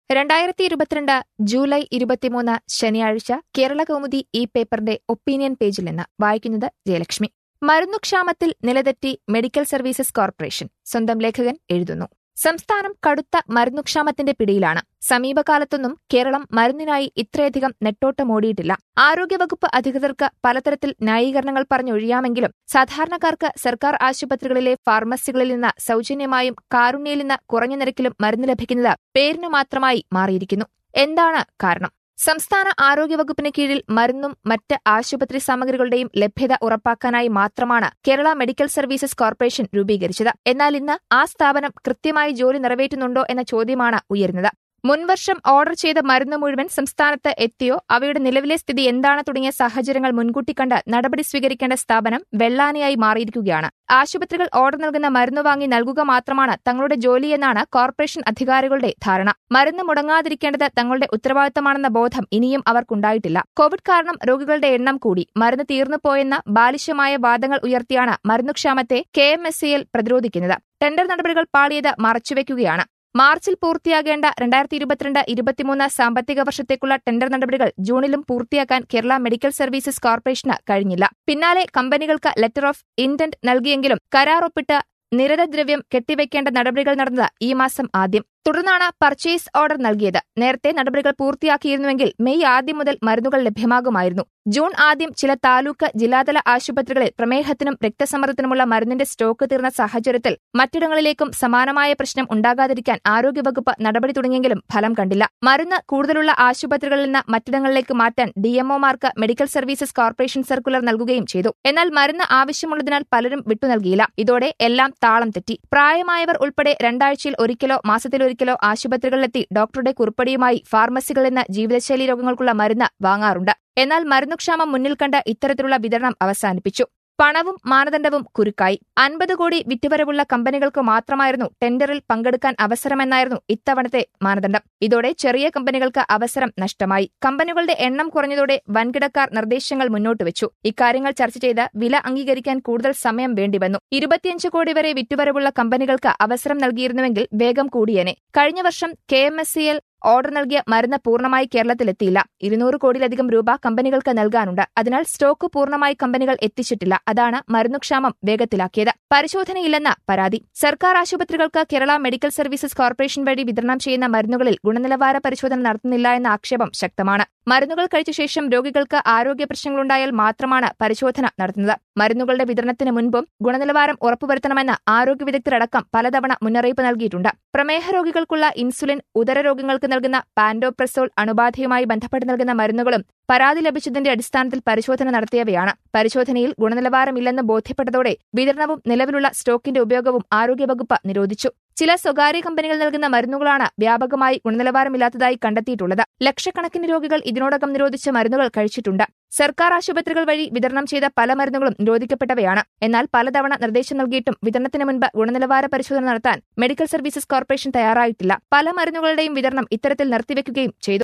രണ്ടായിരത്തി ഇരുപത്തിരണ്ട് ജൂലൈ ഇരുപത്തിമൂന്ന് ശനിയാഴ്ച കേരള കൗമുദി ഈ പേപ്പറിന്റെ ഒപ്പീനിയൻ പേജിൽ നിന്ന് വായിക്കുന്നത് ജയലക്ഷ്മി മരുന്നുക്ഷാമത്തിൽ നിലതെറ്റി മെഡിക്കൽ സർവീസസ് കോർപ്പറേഷൻ സ്വന്തം ലേഖകൻ എഴുതുന്നു സംസ്ഥാനം കടുത്ത മരുന്നുക്ഷാമത്തിന്റെ പിടിയിലാണ് സമീപകാലത്തൊന്നും കേരളം മരുന്നിനായി ഇത്രയധികം നെട്ടോട്ടമോടിയിട്ടില്ല ആരോഗ്യവകുപ്പ് അധികൃതർക്ക് പലതരത്തിൽ ന്യായീകരണങ്ങൾ പറഞ്ഞൊഴിയാമെങ്കിലും സാധാരണക്കാർക്ക് സർക്കാർ ആശുപത്രികളിലെ ഫാർമസികളിൽ നിന്ന് സൌജന്യമായും കാരുണ്യയിൽ നിന്ന് കുറഞ്ഞ നിരക്കിലും മരുന്ന് ലഭിക്കുന്നത് പേരിനു മാത്രമായി മാറിയിരിക്കുന്നു എന്താണ് കാരണം സംസ്ഥാന ആരോഗ്യവകുപ്പിന് കീഴിൽ മരുന്നും മറ്റ് ആശുപത്രി സാമഗ്രികളുടെയും ലഭ്യത ഉറപ്പാക്കാനായി മാത്രമാണ് കേരള മെഡിക്കൽ സർവീസസ് കോർപ്പറേഷൻ രൂപീകരിച്ചത് എന്നാൽ ഇന്ന് ആ സ്ഥാപനം കൃത്യമായി ജോലി നിറവേറ്റുന്നുണ്ടോ എന്ന ചോദ്യമാണ് ഉയരുന്നത് മുൻവർഷം ഓർഡർ ചെയ്ത മരുന്ന് മുഴുവൻ സംസ്ഥാനത്ത് എത്തിയോ അവയുടെ നിലവിലെ സ്ഥിതി എന്താണ് തുടങ്ങിയ സാഹചര്യങ്ങൾ മുൻകൂട്ടി കണ്ട് നടപടി സ്വീകരിക്കേണ്ട സ്ഥാപനം വെള്ളാനയായി മാറിയിരിക്കുകയാണ് ആശുപത്രികൾ ഓർഡർ നൽകുന്ന മരുന്ന് വാങ്ങി നൽകുക മാത്രമാണ് തങ്ങളുടെ ജോലിയെന്നാണ് കോർപ്പറേഷൻ അധികാരികളുടെ ധാരണ മരുന്ന് മുടങ്ങാതിരിക്കേണ്ടത് തങ്ങളുടെ ഉത്തരവാദിത്തമാണെന്ന ബോധം ഇനിയും അവർക്കുണ്ടായിട്ടില്ല കോവിഡ് കാരണം രോഗികളുടെ എണ്ണം കൂടി മരുന്ന് തീർന്നുപോയെന്ന ബാലിശമായ വാദങ്ങൾ ഉയർത്തിയാണ് മരുന്നുക്ഷാമത്തെ കെ എം എസ് സിയിൽ പ്രതിരോധിക്കുന്നത് ടെൻഡർ നടപടികൾ പാളിയത് മറച്ചുവെക്കുകയാണ് മാർച്ചിൽ പൂർത്തിയാകേണ്ട രണ്ടായിരത്തി ഇരുപത്തിരണ്ട് ഇരുപത്തിമൂന്ന് സാമ്പത്തിക വർഷത്തേക്കുള്ള ടെൻഡർ നടപടികൾ ജൂണിലും പൂർത്തിയാക്കാൻ കേരള മെഡിക്കൽ സർവീസസ് കോർപ്പറേഷന് കഴിഞ്ഞില്ല പിന്നാലെ കമ്പനികൾക്ക് ലെറ്റർ ഓഫ് ഇന്റന്റ് നൽകിയെങ്കിലും കരാർ ഒപ്പിട്ട് നിരതദ്രവ്യം കെട്ടിവെക്കേണ്ട നടപടികൾ നടന്നത് ഈ മാസം ആദ്യം തുടർന്നാണ് പർച്ചേസ് ഓർഡർ നൽകിയത് നേരത്തെ നടപടികൾ പൂർത്തിയാക്കിയിരുന്നുവെങ്കിൽ മെയ് ആദ്യം മുതൽ മരുന്നുകൾ ലഭ്യമാകുമായിരുന്നു ജൂൺ ആദ്യം ചില താലൂക്ക് ജില്ലാതല ആശുപത്രികളിൽ പ്രമേഹത്തിനും രക്തസമ്മർദ്ദത്തിനുമുള്ള മരുന്നിന്റെ സ്റ്റോക്ക് തീർന്ന സാഹചര്യത്തിൽ മറ്റിടങ്ങളിലേക്കും സമാനമായ പ്രശ്നം ഉണ്ടാകാതിരിക്കാൻ ആരോഗ്യവകുപ്പ് നടപടി തുടങ്ങിയെങ്കിലും ഫലം കണ്ടില്ല മരുന്ന് കൂടുതലുള്ള ആശുപത്രികളിൽ നിന്ന് മറ്റിടങ്ങളിലേക്ക് മാറ്റാൻ ഡിഎംഒമാർക്ക് മെഡിക്കൽ സർവീസസ് കോർപ്പറേഷൻ സർക്കുലർ നൽകുകയും ചെയ്തു എന്നാൽ മരുന്ന് ആവശ്യമുള്ളതിനാൽ പലരും വിട്ടുനൽകിയില്ല ഇതോടെ എല്ലാം താളം തെറ്റി പ്രായമായവർ ഉൾപ്പെടെ രണ്ടാഴ്ചയിൽ ഒരിക്കലോ മാസത്തിലൊരിക്കലോ ആശുപത്രികളിലെത്തി ഡോക്ടറുടെ കുറിപ്പടിയുമായി ഫാർമസികളിൽ നിന്ന് ജീവിതശൈലി രോഗങ്ങൾക്കുള്ള മരുന്ന് വാങ്ങാറുണ്ട് എന്നാൽ മരുന്നുക്ഷാമം മുന്നിൽ കണ്ട് ഇത്തരത്തിലുള്ള വിതരണം അവസാനിപ്പിച്ചു പണവും മാനദണ്ഡവും കുരുക്കായി അൻപത് കോടി വിറ്റുവരവുള്ള കമ്പനികൾക്ക് മാത്രമായിരുന്നു ടെൻഡറിൽ പങ്കെടുക്കാൻ അവസരമെന്നായിരുന്നു ഇത്തവണത്തെ മാനദണ്ഡം ഇതോടെ ചെറിയ കമ്പനികൾക്ക് അവസരം നഷ്ടമായി കമ്പനികളുടെ എണ്ണം കുറഞ്ഞതോടെ വൻകിടക്കാർ നിർദ്ദേശങ്ങൾ മുന്നോട്ട് വെച്ചു ഇക്കാര്യങ്ങൾ ചർച്ച ചെയ്ത് വില അംഗീകരിക്കാൻ കൂടുതൽ സമയം വേണ്ടിവന്നു ഇരുപത്തിയഞ്ച് കോടി വരെ വിറ്റുവരവുള്ള കമ്പനികൾക്ക് അവസരം നൽകിയിരുന്നുവെങ്കിൽ വേഗം കൂടിയേനെ കഴിഞ്ഞ വർഷം കെ എം എസ് സിയിൽ ഓർഡർ നൽകിയ മരുന്ന് പൂർണ്ണമായി കേരളത്തിലെത്തിയില്ല ഇരുന്നൂറ് കോടിയിലധികം രൂപ കമ്പനികൾക്ക് നൽകാനുണ്ട് അതിനാൽ സ്റ്റോക്ക് പൂർണ്ണമായി കമ്പനികൾ എത്തിച്ചിട്ടില്ല അതാണ് മരുന്നുക്ഷാമം വേഗത്തിലാക്കിയത് പരിശോധനയില്ലെന്ന പരാതി സർക്കാർ ആശുപത്രികൾക്ക് കേരള മെഡിക്കൽ സർവീസസ് കോർപ്പറേഷൻ വഴി വിതരണം ചെയ്യുന്ന മരുന്നുകളിൽ ഗുണനിലവാര പരിശോധന നടത്തുന്നില്ല എന്ന ആക്ഷേപം ശക്തമാണ് മരുന്നുകൾ കഴിച്ച ശേഷം രോഗികൾക്ക് ആരോഗ്യ പ്രശ്നങ്ങളുണ്ടായാൽ മാത്രമാണ് പരിശോധന നടത്തുന്നത് മരുന്നുകളുടെ വിതരണത്തിന് മുൻപും ഗുണനിലവാരം ഉറപ്പുവരുത്തണമെന്ന് ആരോഗ്യ വിദഗ്ധരടക്കം പലതവണ മുന്നറിയിപ്പ് നൽകിയിട്ടുണ്ട് പ്രമേഹ രോഗികൾക്കുള്ള ഇൻസുലിൻ ഉദര രോഗങ്ങൾക്ക് നൽകുന്ന പാൻഡോപ്രസോൾ അണുബാധയുമായി ബന്ധപ്പെട്ട് നൽകുന്ന മരുന്നുകളും പരാതി ലഭിച്ചതിന്റെ അടിസ്ഥാനത്തിൽ പരിശോധന നടത്തിയവയാണ് പരിശോധനയിൽ ഗുണനിലവാരമില്ലെന്ന് ബോധ്യപ്പെട്ടതോടെ വിതരണവും നിലവിലുള്ള സ്റ്റോക്കിന്റെ ഉപയോഗവും ആരോഗ്യവകുപ്പ് നിരോധിച്ചു ചില സ്വകാര്യ കമ്പനികൾ നൽകുന്ന മരുന്നുകളാണ് വ്യാപകമായി ഗുണനിലവാരമില്ലാത്തതായി കണ്ടെത്തിയിട്ടുള്ളത് ലക്ഷക്കണക്കിന് രോഗികൾ ഇതിനോടകം നിരോധിച്ച മരുന്നുകൾ കഴിച്ചിട്ടുണ്ട് സർക്കാർ ആശുപത്രികൾ വഴി വിതരണം ചെയ്ത പല മരുന്നുകളും നിരോധിക്കപ്പെട്ടവയാണ് എന്നാൽ പലതവണ നിർദ്ദേശം നൽകിയിട്ടും വിതരണത്തിന് മുൻപ് ഗുണനിലവാര പരിശോധന നടത്താൻ മെഡിക്കൽ സർവീസസ് കോർപ്പറേഷൻ തയ്യാറായിട്ടില്ല പല മരുന്നുകളുടെയും വിതരണം ഇത്തരത്തിൽ നിർത്തിവെക്കുകയും ചെയ്തു